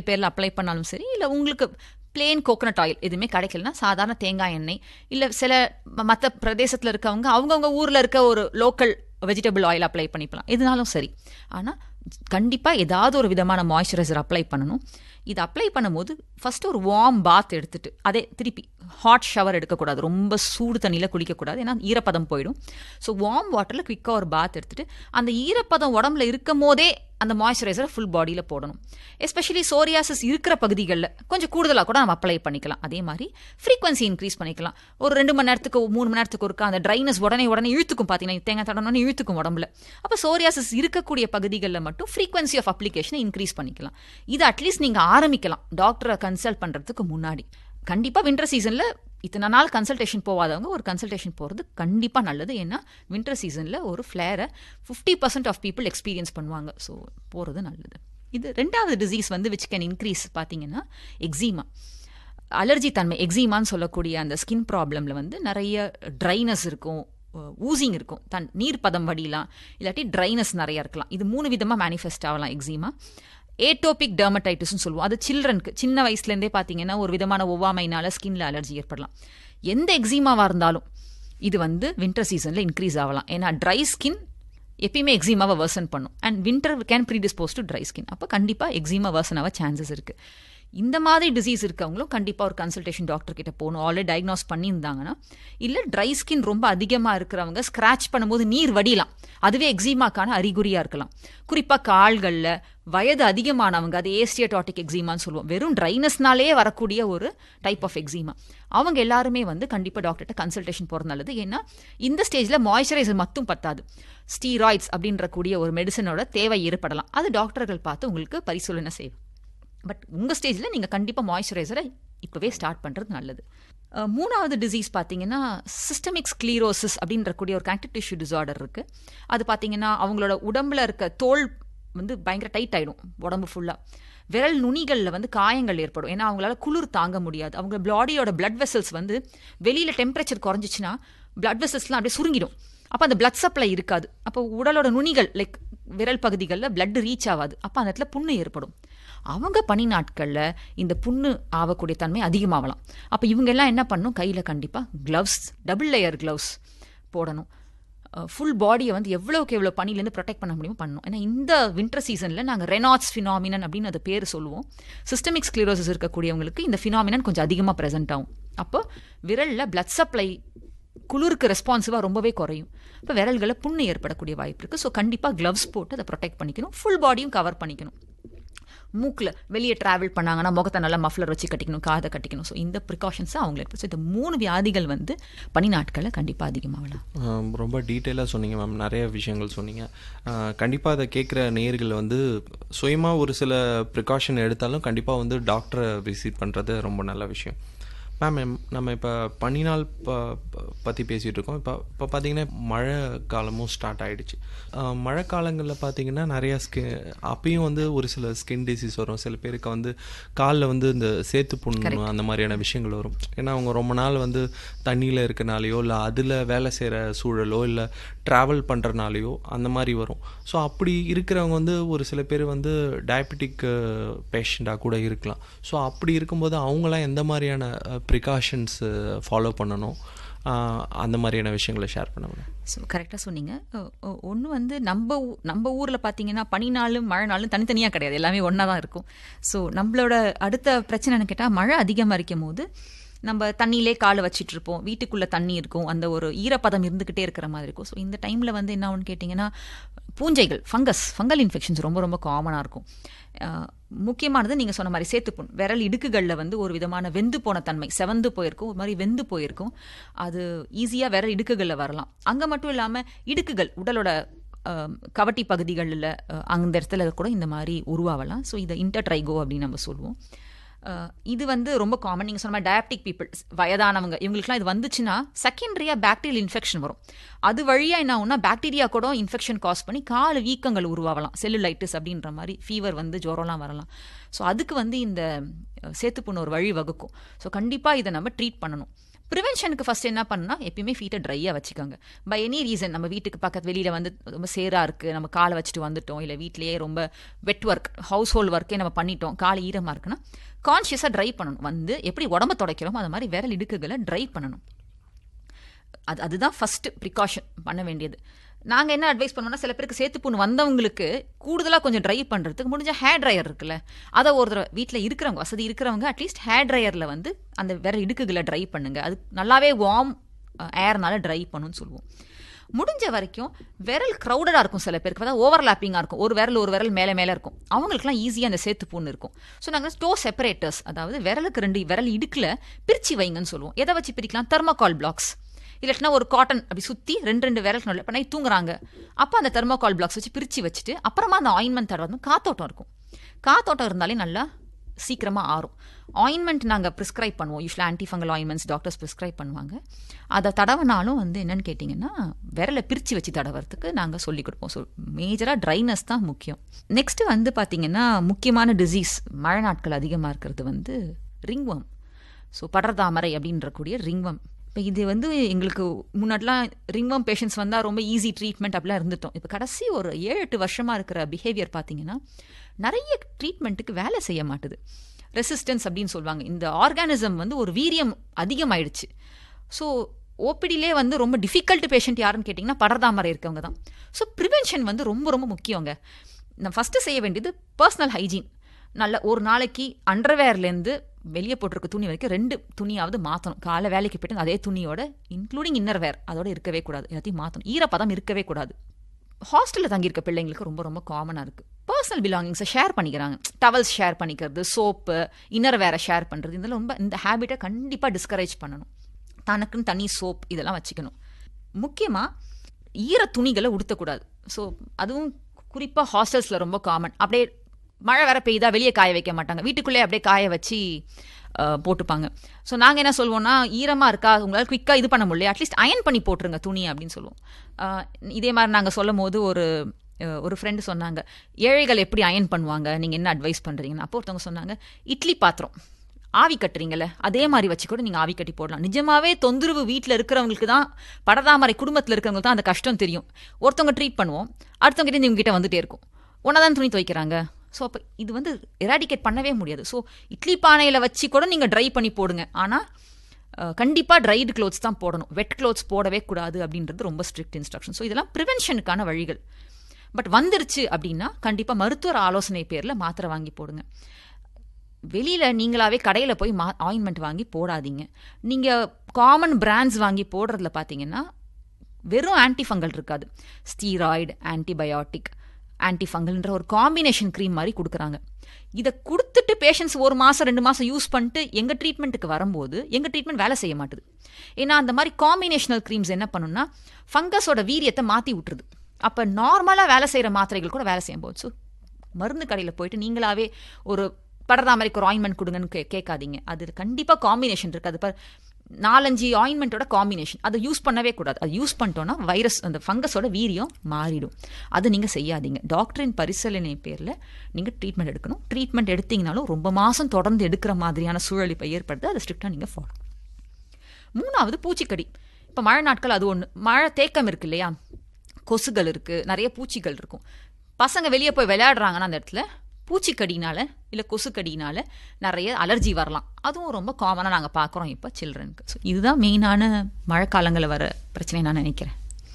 பேரில் அப்ளை பண்ணாலும் சரி இல்லை உங்களுக்கு பிளேன் கோகனட் ஆயில் எதுவுமே கிடைக்கலனா சாதாரண தேங்காய் எண்ணெய் இல்லை சில மற்ற பிரதேசத்தில் இருக்கவங்க அவங்கவுங்க ஊரில் இருக்க ஒரு லோக்கல் வெஜிடபிள் ஆயில் அப்ளை பண்ணிக்கலாம் எதுனாலும் சரி ஆனால் கண்டிப்பாக ஏதாவது ஒரு விதமான மாய்ஸ்சரைசர் அப்ளை பண்ணணும் இது அப்ளை பண்ணும்போது ஃபர்ஸ்ட் ஒரு வார்ம் பாத் எடுத்துட்டு அதே திருப்பி ஹாட் ஷவர் எடுக்கக்கூடாது ரொம்ப சூடு தண்ணியில் குளிக்கக்கூடாது ஏன்னா ஈரப்பதம் போயிடும் ஸோ வார்ம் வாட்டரில் குயிக்காக ஒரு பாத் எடுத்துட்டு அந்த ஈரப்பதம் உடம்புல இருக்கும் போதே அந்த மாய்ஸ்சரைசரை ஃபுல் பாடியில் போடணும் எஸ்பெஷலி சோரியாசிஸ் இருக்கிற பகுதிகளில் கொஞ்சம் கூடுதலாக கூட நம்ம அப்ளை பண்ணிக்கலாம் அதே மாதிரி ஃப்ரீக்வன்சி இன்க்ரீஸ் பண்ணிக்கலாம் ஒரு ரெண்டு மணி நேரத்துக்கு மூணு மணி நேரத்துக்கு ஒருக்கா அந்த ட்ரைனஸ் உடனே உடனே இழுத்துக்கும் பார்த்தீங்கன்னா தேங்காய் தடனோன்னு இழுத்துக்கும் உடம்புல அப்போ சோரியாசிஸ் இருக்கக்கூடிய பகுதிகளில் மட்டும் ஃப்ரீக்வன்சி ஆஃப் அப்ளிகேஷனை இன்க்ரீஸ் பண்ணிக்கலாம் இது அட்லீஸ்ட் நீங்கள் ஆரம்பிக்கலாம் டாக்டரை கன்சல்ட் பண்ணுறதுக்கு முன்னாடி கண்டிப்பாக வின்டர் சீசனில் இத்தனை நாள் கன்சல்டேஷன் போகாதவங்க ஒரு கன்சல்டேஷன் போகிறது கண்டிப்பாக நல்லது ஏன்னா வின்டர் சீசனில் ஒரு ஃப்ளேரை fifty percent of people experience பண்ணுவாங்க ஸோ போகிறது நல்லது இது ரெண்டாவது டிசீஸ் வந்து விச் கேன் இன்க்ரீஸ் பார்த்தீங்கன்னா எக்ஸிமா அலர்ஜி தன்மை எக்ஸிமான்னு சொல்லக்கூடிய அந்த ஸ்கின் ப்ராப்ளமில் வந்து நிறைய ட்ரைனஸ் இருக்கும் ஊசிங் இருக்கும் தன் நீர் பதம் வடிலாம் இல்லாட்டி ட்ரைனஸ் நிறைய இருக்கலாம் இது மூணு விதமாக மேனிஃபெஸ்ட் ஆகலாம் எக்ஸிமா ஏட்டோபிக் டெர்மடைட்டிஸ்னு சொல்லுவோம் அது சில்ட்ரனுக்கு சின்ன வயசுலேருந்தே பார்த்தீங்கன்னா ஒரு விதமான ஒவ்வாமைனால ஸ்கின்ல அலர்ஜி ஏற்படலாம் எந்த எக்ஸிமாவாக இருந்தாலும் இது வந்து வின்டர் சீசனில் இன்க்ரீஸ் ஆகலாம் ஏன்னா ட்ரை ஸ்கின் எப்பயுமே எக்ஸிமாவை வேர்சன் பண்ணும் and winter can predispose to dry skin அப்போ கண்டிப்பாக எக்ஸிமா வேர்சன் ஆக சான்சஸ் இருக்குது இந்த மாதிரி டிசீஸ் இருக்கவங்களும் கண்டிப்பாக ஒரு கன்சல்டேஷன் டாக்டர் கிட்ட போகணும் ஆல்ரெடி டயக்னோஸ் பண்ணியிருந்தாங்கன்னா இல்லை ட்ரை ஸ்கின் ரொம்ப அதிகமாக இருக்கிறவங்க ஸ்க்ராச் பண்ணும்போது நீர் வடியலாம் அதுவே எக்ஸிமாக்கான அறிகுறியாக இருக்கலாம் குறிப்பாக கால்களில் வயது அதிகமானவங்க அது ஏஸ்டியடாட்டிக் எக்ஸிமான்னு சொல்லுவோம் வெறும் ட்ரைனஸ்னாலே வரக்கூடிய ஒரு டைப் ஆஃப் எக்ஸிமா அவங்க எல்லாருமே வந்து கண்டிப்பாக டாக்டர்கிட்ட கன்சல்டேஷன் போகிறது நல்லது ஏன்னா இந்த ஸ்டேஜில் மாய்ஸ்சரைசர் மட்டும் பத்தாது ஸ்டீராய்ட்ஸ் அப்படின்ற கூடிய ஒரு மெடிசனோட தேவை ஏற்படலாம் அது டாக்டர்கள் பார்த்து உங்களுக்கு பரிசீலனை செய்வோம் பட் உங்கள் ஸ்டேஜில் நீங்கள் கண்டிப்பாக மாய்ஸ்சரைசரை இப்போவே ஸ்டார்ட் பண்ணுறது நல்லது மூணாவது டிசீஸ் பார்த்தீங்கன்னா சிஸ்டமிக் ஸ்க்ளீரோசிஸ் அப்படின்ற கூடிய ஒரு கனெக்டிவ் டிஷ்யூ டிசார்டர் இருக்குது அது பார்த்தீங்கன்னா அவங்களோட உடம்புல இருக்க தோல் வந்து பயங்கர டைட் ஆகிடும் உடம்பு ஃபுல்லாக விரல் நுனிகளில் வந்து காயங்கள் ஏற்படும் ஏன்னா அவங்களால குளிர் தாங்க முடியாது அவங்க பாடியோட பிளட் வெசல்ஸ் வந்து வெளியில் டெம்பரேச்சர் குறைஞ்சிச்சுன்னா பிளட் வெசல்ஸ்லாம் அப்படியே சுருங்கிடும் அப்போ அந்த பிளட் சப்ளை இருக்காது அப்போ உடலோட நுனிகள் லைக் விரல் பகுதிகளில் பிளட் ரீச் ஆகாது அப்போ அந்த இடத்துல புண்ணு ஏற்படும் அவங்க பனி நாட்களில் இந்த புண்ணு ஆகக்கூடிய தன்மை அதிகமாகலாம் அப்போ இவங்க எல்லாம் என்ன பண்ணணும் கையில் கண்டிப்பாக க்ளவ்ஸ் டபுள் லேயர் க்ளவ்ஸ் போடணும் ஃபுல் பாடியை வந்து எவ்வளோக்கு எவ்வளோ பனிலேருந்து ப்ரொடெக்ட் பண்ண முடியுமோ பண்ணணும் ஏன்னா இந்த வின்டர் சீசனில் நாங்கள் ரெனாட்ஸ் ஃபினாமினன் அப்படின்னு அது பேர் சொல்லுவோம் சிஸ்டமிக் ஸ்க்ளீரோசிஸ் இருக்கக்கூடியவங்களுக்கு இந்த ஃபினாமினன் கொஞ்சம் அதிகமாக ப்ரெசென்ட் ஆகும் அப்போ விரலில் பிளட் சப்ளை குளிருக்கு ரெஸ்பான்சிவாக ரொம்பவே குறையும் இப்போ விரல்களில் புண்ணு ஏற்படக்கூடிய வாய்ப்பு இருக்குது ஸோ கண்டிப்பாக க்ளவ்ஸ் போட்டு அதை ப்ரொடெக்ட் பண்ணிக்கணும் ஃபுல் பாடியும் கவர் பண்ணிக்கணும் மூக்கில் வெளியே ட்ராவல் பண்ணாங்கன்னா முகத்தை நல்லா மஃப்லர் வச்சு கட்டிக்கணும் காதை கட்டிக்கணும் ஸோ இந்த ப்ரிகாஷன்ஸை அவங்களுக்கு ஸோ இந்த மூணு வியாதிகள் வந்து பனி நாட்களில் கண்டிப்பாக அதிகமாகலாம் ரொம்ப டீட்டெயிலாக சொன்னீங்க மேம் நிறைய விஷயங்கள் சொன்னீங்க கண்டிப்பாக அதை கேட்குற நேர்கள் வந்து சுயமாக ஒரு சில ப்ரிகாஷன் எடுத்தாலும் கண்டிப்பாக வந்து டாக்டரை விசிட் பண்ணுறது ரொம்ப நல்ல விஷயம் மேம் நம்ம இப்போ பனிநாள் ப பற்றி பேசிகிட்டு இருக்கோம் இப்போ இப்போ பார்த்தீங்கன்னா மழை காலமும் ஸ்டார்ட் ஆகிடுச்சு மழை காலங்களில் பார்த்தீங்கன்னா நிறையா ஸ்கி அப்பயும் வந்து ஒரு சில ஸ்கின் டிசீஸ் வரும் சில பேருக்கு வந்து காலில் வந்து இந்த சேத்து புண்ணு அந்த மாதிரியான விஷயங்கள் வரும் ஏன்னா அவங்க ரொம்ப நாள் வந்து தண்ணியில் இருக்கனாலேயோ இல்லை அதில் வேலை செய்கிற சூழலோ இல்லை ட்ராவல் பண்ணுறனாலையோ அந்த மாதிரி வரும் ஸோ அப்படி இருக்கிறவங்க வந்து ஒரு சில பேர் வந்து டயபெட்டிக் பேஷண்ட்டாக கூட இருக்கலாம் ஸோ அப்படி இருக்கும்போது அவங்களாம் எந்த மாதிரியான ப்ரிகாஷன்ஸ் ஃபாலோ பண்ணணும் அந்த மாதிரியான விஷயங்களை ஷேர் பண்ண முடியும் ஸோ கரெக்டாக சொன்னீங்க ஒன்று வந்து நம்ம நம்ம ஊரில் பார்த்தீங்கன்னா பனி நாளும் மழை நாளும் தனித்தனியாக கிடையாது எல்லாமே ஒன்றா தான் இருக்கும் ஸோ நம்மளோட அடுத்த பிரச்சனைன்னு கேட்டால் மழை அதிகமாக இருக்கும் போது நம்ம தண்ணியிலே காலை வச்சிட்டு இருப்போம் வீட்டுக்குள்ளே தண்ணி இருக்கும் அந்த ஒரு ஈரப்பதம் இருந்துக்கிட்டே இருக்கிற மாதிரி இருக்கும் ஸோ இந்த டைமில் வந்து என்ன ஒன்று கேட்டிங்கன்னா பூஞ்சைகள் ஃபங்கஸ் ஃபங்கல் இன்ஃபெக்ஷன்ஸ் ரொம்ப ரொம்ப காமனாக இருக்கும் முக்கியமானது நீங்கள் சொன்ன மாதிரி சேத்துப்புண் விரல் இடுக்குகளில் வந்து ஒரு விதமான வெந்து போன தன்மை செவந்து போயிருக்கும் ஒரு மாதிரி வெந்து போயிருக்கும் அது ஈஸியாக விரல் இடுக்குகளில் வரலாம் அங்கே மட்டும் இல்லாமல் இடுக்குகள் உடலோட கவட்டி பகுதிகளில் அந்த இடத்துல கூட இந்த மாதிரி உருவாகலாம் ஸோ இதை இன்டர்ட்ரைகோ அப்படின்னு நம்ம சொல்லுவோம் இது வந்து ரொம்ப காமன் நீங்கள் சொன்ன மாதிரி டயபெட்டிக் பீப்புள் வயதானவங்க இவங்களுக்குலாம் இது வந்துச்சுன்னா செகண்டரியாக பாக்டீரியல் இன்ஃபெக்ஷன் வரும் அது வழியாக என்ன ஆகும்னா பாக்டீரியா கூட இன்ஃபெக்ஷன் காஸ் பண்ணி கால வீக்கங்கள் உருவாகலாம் செல்லுலைட்டிஸ் அப்படின்ற மாதிரி ஃபீவர் வந்து ஜுரம்லாம் வரலாம் ஸோ அதுக்கு வந்து இந்த சேத்துப்புண்ணு ஒரு வழி வகுக்கும் ஸோ கண்டிப்பாக இதை நம்ம ட்ரீட் பண்ணணும் ப்ரிவென்ஷனுக்கு ஃபர்ஸ்ட் என்ன பண்ணா எப்பயுமே ஃபீட்டை ட்ரையாக வச்சுக்கோங்க பை எனி ரீசன் நம்ம வீட்டுக்கு பக்கத்து வெளியில் வந்து ரொம்ப சேராக இருக்குது நம்ம காலை வச்சுட்டு வந்துட்டோம் இல்லை வீட்லேயே ரொம்ப வெட் ஒர்க் ஹவுஸ் ஹோல்ட் ஒர்க்கே நம்ம பண்ணிட்டோம் கால் ஈரமாக இருக்குன்னா கான்ஷியஸாக ட்ரை பண்ணணும் வந்து எப்படி உடம்ப துடைக்கிறோமோ அது மாதிரி விரல் இடுக்குகளை ட்ரை பண்ணணும் அது அதுதான் ஃபஸ்ட்டு ப்ரிகாஷன் பண்ண வேண்டியது நாங்கள் என்ன அட்வைஸ் பண்ணோம்னா சில பேருக்கு சேத்து புண்ணு வந்தவங்களுக்கு கூடுதலாக கொஞ்சம் ட்ரை பண்ணுறதுக்கு முடிஞ்ச ஹேர் ட்ரையர் இருக்குல்ல அதை ஒரு தடவை வீட்டில் இருக்கிறவங்க வசதி இருக்கிறவங்க அட்லீஸ்ட் ஹேர் ட்ரையரில் வந்து அந்த வேற இடுக்குகளை ட்ரை பண்ணுங்க அது நல்லாவே வார்ம் ஏர்னால ட்ரை பண்ணுன்னு சொல்லுவோம் முடிஞ்ச வரைக்கும் விரல் க்ரௌடடாக இருக்கும் சில பேருக்கு அதாவது ஓவர்லாப்பிங்காக இருக்கும் ஒரு விரல் ஒரு விரல் மேலே மேலே இருக்கும் அவங்களுக்குலாம் ஈஸியாக அந்த சேத்து புண்ணு இருக்கும் ஸோ நாங்கள் ஸ்டோ செப்பரேட்டர்ஸ் அதாவது விரலுக்கு ரெண்டு விரல் இடுக்கில் பிரித்து வைங்கன்னு சொல்லுவோம் எதை வச்சு பிரிக்கலாம் தெர்மோகால் பிளாக்ஸ் இல்லாட்டினா ஒரு காட்டன் அப்படி சுற்றி ரெண்டு ரெண்டு விரல் நல்ல பண்ணி தூங்குறாங்க அப்போ அந்த தெர்மோகால் பிளாக்ஸ் வச்சு பிரித்து வச்சுட்டு அப்புறமா அந்த ஆயின்மெண்ட் தடவை காத்தோட்டம் இருக்கும் காத்தோட்டம் இருந்தாலே நல்லா சீக்கிரமாக ஆறும் ஆயின்மெண்ட் நாங்கள் ப்ரிஸ்கிரைப் பண்ணுவோம் யூஸ்வலாக ஆன்டிஃபங்கல் ஆயின்மெண்ட்ஸ் டாக்டர்ஸ் ப்ரிஸ்கிரைப் பண்ணுவாங்க அதை தடவினாலும் வந்து என்னன்னு கேட்டிங்கன்னா விரலை பிரித்து வச்சு தடவறதுக்கு நாங்கள் சொல்லிக் கொடுப்போம் ஸோ மேஜராக ட்ரைனஸ் தான் முக்கியம் நெக்ஸ்ட்டு வந்து பார்த்திங்கன்னா முக்கியமான டிசீஸ் மழை நாட்கள் அதிகமாக இருக்கிறது வந்து ரிங்வம் ஸோ படர்தாமரை அப்படின்றக்கூடிய ரிங்வம் இப்போ இது வந்து எங்களுக்கு முன்னாடிலாம் ரிங்வம் பேஷண்ட்ஸ் வந்தால் ரொம்ப ஈஸி ட்ரீட்மெண்ட் அப்படிலாம் இருந்துட்டோம் இப்போ கடைசி ஒரு ஏழு எட்டு வருஷமாக இருக்கிற பிஹேவியர் பார்த்தீங்கன்னா நிறைய ட்ரீட்மெண்ட்டுக்கு வேலை செய்ய மாட்டுது ரெசிஸ்டன்ஸ் அப்படின்னு சொல்லுவாங்க இந்த ஆர்கானிசம் வந்து ஒரு வீரியம் அதிகமாயிடுச்சு ஸோ ஓபிடிலே வந்து ரொம்ப டிஃபிகல்ட் பேஷண்ட் யாருன்னு கேட்டிங்கன்னா படர்தாமரை இருக்கவங்க தான் ஸோ ப்ரிவென்ஷன் வந்து ரொம்ப ரொம்ப முக்கியங்க நம்ம ஃபஸ்ட்டு செய்ய வேண்டியது பர்சனல் ஹைஜீன் நல்ல ஒரு நாளைக்கு அண்டர்வேர்லேருந்து வெளியே போட்டிருக்க துணி வரைக்கும் ரெண்டு துணியாவது மாற்றணும் காலை வேலைக்கு போய்ட்டு அதே துணியோட இன்க்ளூடிங் இன்னர் வேர் அதோட இருக்கவே கூடாது எல்லாத்தையும் மாற்றணும் ஈரப்பதம் இருக்கவே கூடாது ஹாஸ்டலில் தங்கியிருக்க பிள்ளைங்களுக்கு ரொம்ப ரொம்ப காமனாக இருக்குது பர்சனல் பிலாங்கிங்ஸை ஷேர் பண்ணிக்கிறாங்க டவல்ஸ் ஷேர் பண்ணிக்கிறது சோப்பு இன்னர் வேற ஷேர் பண்ணுறது இதெல்லாம் ரொம்ப இந்த ஹேபிட்டை கண்டிப்பாக டிஸ்கரேஜ் பண்ணணும் தனக்குன்னு தனி சோப் இதெல்லாம் வச்சுக்கணும் முக்கியமாக ஈர துணிகளை உடுத்தக்கூடாது ஸோ அதுவும் குறிப்பாக ஹாஸ்டல்ஸில் ரொம்ப காமன் அப்படியே மழை வர பெய்தா வெளியே காய வைக்க மாட்டாங்க வீட்டுக்குள்ளே அப்படியே காய வச்சு போட்டுப்பாங்க ஸோ நாங்கள் என்ன சொல்லுவோம்னா ஈரமாக இருக்கா உங்களால் குயிக்காக இது பண்ண முடியல அட்லீஸ்ட் அயன் பண்ணி போட்டுருங்க துணி அப்படின்னு சொல்லுவோம் இதே மாதிரி நாங்கள் சொல்லும் போது ஒரு ஒரு ஃப்ரெண்டு சொன்னாங்க ஏழைகள் எப்படி அயன் பண்ணுவாங்க நீங்கள் என்ன அட்வைஸ் பண்ணுறீங்கன்னு அப்போ ஒருத்தவங்க சொன்னாங்க இட்லி பாத்திரம் ஆவி கட்டுறீங்கல்ல அதே மாதிரி வச்சு கூட நீங்கள் ஆவி கட்டி போடலாம் நிஜமாவே தொந்தரவு வீட்டில் இருக்கிறவங்களுக்கு தான் படதாமரை குடும்பத்தில் இருக்கிறவங்களுக்கு தான் அந்த கஷ்டம் தெரியும் ஒருத்தவங்க ட்ரீட் பண்ணுவோம் அடுத்தவங்க கிட்ட இவங்க கிட்ட வந்துட்டே இருக்கும் ஒன்றா தான் துணி துவைக்கிறாங்க ஸோ அப்போ இது வந்து எராடிகேட் பண்ணவே முடியாது ஸோ இட்லி பானையில் வச்சு கூட நீங்கள் ட்ரை பண்ணி போடுங்க ஆனால் கண்டிப்பாக ட்ரைடு க்ளோத்ஸ் தான் போடணும் வெட் க்ளோத்ஸ் போடவே கூடாது அப்படின்றது ரொம்ப ஸ்ட்ரிக்ட் இன்ஸ்ட்ரக்ஷன் ஸோ இதெல்லாம் ப்ரிவென்ஷனுக்கான வழிகள் பட் வந்துருச்சு அப்படின்னா கண்டிப்பாக மருத்துவர் ஆலோசனை பேரில் மாத்திரை வாங்கி போடுங்க வெளியில் நீங்களாவே கடையில் போய் மா ஆயின்மெண்ட் வாங்கி போடாதீங்க நீங்கள் காமன் பிராண்ட்ஸ் வாங்கி போடுறதுல பார்த்தீங்கன்னா வெறும் ஆன்டிஃபங்கல் இருக்காது ஸ்டீராய்டு ஆன்டிபயோட்டிக் ஆன்டிஃபங்கல்ன்ற ஒரு காம்பினேஷன் க்ரீம் மாதிரி கொடுக்குறாங்க இதை கொடுத்துட்டு பேஷண்ட்ஸ் ஒரு மாதம் ரெண்டு மாதம் யூஸ் பண்ணிட்டு எங்கள் ட்ரீட்மெண்ட்டுக்கு வரும்போது எங்கள் ட்ரீட்மெண்ட் வேலை செய்ய மாட்டுது ஏன்னா அந்த மாதிரி காம்பினேஷனல் க்ரீம்ஸ் என்ன பண்ணுன்னா ஃபங்கஸோட வீரியத்தை மாற்றி விட்டுருது அப்போ நார்மலாக வேலை செய்கிற மாத்திரைகள் கூட வேலை செய்யும் போது ஸோ மருந்து கடையில் போயிட்டு நீங்களாவே ஒரு படர்தாமரைக்கு ஒரு ஆயின்மெண்ட் கொடுங்கன்னு கே கேட்காதீங்க அது கண்டிப்பாக காம்பினேஷன் இருக்குது அது நாலஞ்சு ஆயின்மெண்ட்டோட காம்பினேஷன் அதை யூஸ் பண்ணவே கூடாது அது யூஸ் பண்ணிட்டோன்னா வைரஸ் அந்த ஃபங்கஸோட வீரியம் மாறிடும் அது நீங்கள் செய்யாதீங்க டாக்டரின் பரிசீலனை பேரில் நீங்கள் ட்ரீட்மெண்ட் எடுக்கணும் ட்ரீட்மெண்ட் எடுத்தீங்கனாலும் ரொம்ப மாதம் தொடர்ந்து எடுக்கிற மாதிரியான சூழல் இப்போ ஏற்படுது அதை ஸ்ட்ரிக்டாக நீங்கள் ஃபாலோ மூணாவது பூச்சிக்கடி இப்போ மழை நாட்கள் அது ஒன்று மழை தேக்கம் இருக்கு இல்லையா கொசுகள் இருக்குது நிறைய பூச்சிகள் இருக்கும் பசங்க வெளியே போய் விளையாடுறாங்கன்னா அந்த இடத்துல பூச்சிக்கடினால இல்லை கொசுக்கடினால நிறைய அலர்ஜி வரலாம் அதுவும் ரொம்ப காமனாக நாங்கள் பார்க்குறோம் இப்போ சில்ட்ரனுக்கு ஸோ இதுதான் மெயினான மழைக்காலங்களில் வர பிரச்சனை நான் நினைக்கிறேன்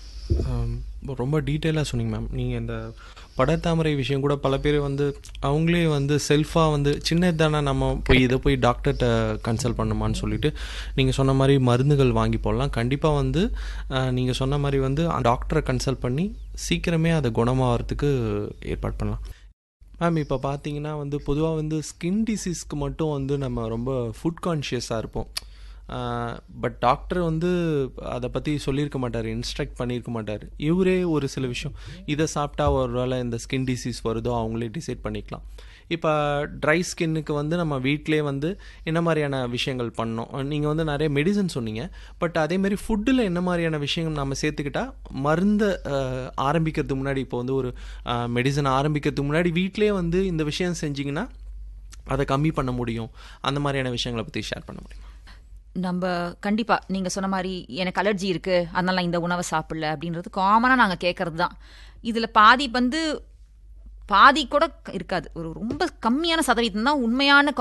ரொம்ப டீட்டெயிலாக சொன்னீங்க மேம் நீங்கள் இந்த படத்தாமரை விஷயம் கூட பல பேர் வந்து அவங்களே வந்து செல்ஃபாக வந்து சின்ன தானே நம்ம போய் இதை போய் டாக்டர்கிட்ட கன்சல்ட் பண்ணுமான்னு சொல்லிட்டு நீங்கள் சொன்ன மாதிரி மருந்துகள் வாங்கி போடலாம் கண்டிப்பாக வந்து நீங்கள் சொன்ன மாதிரி வந்து டாக்டரை கன்சல்ட் பண்ணி சீக்கிரமே அதை குணமாகறதுக்கு ஏற்பாடு பண்ணலாம் மேம் இப்போ பார்த்தீங்கன்னா வந்து பொதுவாக வந்து ஸ்கின் டிசீஸ்க்கு மட்டும் வந்து நம்ம ரொம்ப ஃபுட் கான்ஷியஸாக இருப்போம் பட் டாக்டர் வந்து அதை பற்றி சொல்லியிருக்க மாட்டார் இன்ஸ்ட்ரக்ட் பண்ணியிருக்க மாட்டார் இவரே ஒரு சில விஷயம் இதை சாப்பிட்டா ஒரு வேளை இந்த ஸ்கின் டிசீஸ் வருதோ அவங்களே டிசைட் பண்ணிக்கலாம் இப்போ ட்ரை ஸ்கின்னுக்கு வந்து நம்ம வீட்டிலே வந்து என்ன மாதிரியான விஷயங்கள் பண்ணோம் நீங்கள் வந்து நிறைய மெடிசன் சொன்னீங்க பட் அதேமாரி ஃபுட்டில் என்ன மாதிரியான விஷயங்கள் நம்ம சேர்த்துக்கிட்டா மருந்தை ஆரம்பிக்கிறதுக்கு முன்னாடி இப்போ வந்து ஒரு மெடிசன் ஆரம்பிக்கிறதுக்கு முன்னாடி வீட்டிலே வந்து இந்த விஷயம் செஞ்சிங்கன்னா அதை கம்மி பண்ண முடியும் அந்த மாதிரியான விஷயங்களை பற்றி ஷேர் பண்ண முடியும் நம்ம கண்டிப்பா நீங்க சொன்ன மாதிரி எனக்கு அலர்ஜி இருக்கு அதனால நான் இந்த உணவை சாப்பிடல அப்படின்றது காமனா நாங்க கேட்கறது தான் இதுல பாதி வந்து பாதி கூட இருக்காது ஒரு ரொம்ப கம்மியான சதவீதம் தான் உண்மையான